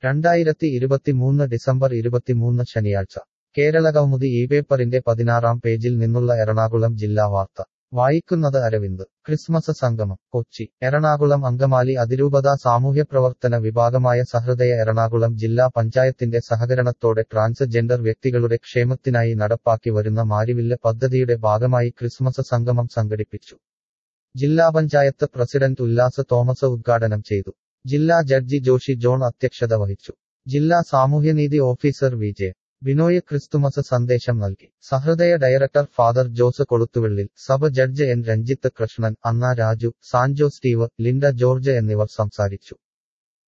രണ്ടായിരത്തി ഇരുപത്തിമൂന്ന് ഡിസംബർ ഇരുപത്തിമൂന്ന് ശനിയാഴ്ച കേരള കൗമുദി ഈ പേപ്പറിന്റെ പതിനാറാം പേജിൽ നിന്നുള്ള എറണാകുളം ജില്ലാ വാർത്ത വായിക്കുന്നത് അരവിന്ദ് ക്രിസ്മസ് സംഗമം കൊച്ചി എറണാകുളം അങ്കമാലി അതിരൂപത സാമൂഹ്യപ്രവർത്തന വിഭാഗമായ സഹൃദയ എറണാകുളം ജില്ലാ പഞ്ചായത്തിന്റെ സഹകരണത്തോടെ ട്രാൻസ്ജെൻഡർ വ്യക്തികളുടെ ക്ഷേമത്തിനായി നടപ്പാക്കി വരുന്ന മാരിവില്ല് പദ്ധതിയുടെ ഭാഗമായി ക്രിസ്മസ് സംഗമം സംഘടിപ്പിച്ചു ജില്ലാ പഞ്ചായത്ത് പ്രസിഡന്റ് ഉല്ലാസ് തോമസ് ഉദ്ഘാടനം ചെയ്തു ജില്ലാ ജഡ്ജി ജോഷി ജോൺ അധ്യക്ഷത വഹിച്ചു ജില്ലാ സാമൂഹ്യനീതി officer V J Binoy Christmas സന്ദേശം നൽകി Sahrudaya director father Jose Koluthuvellil sub judge N Ranjith Krishnan Anna Raju Sanjo Steve Linda George എന്നിവർ സംസാരിച്ചു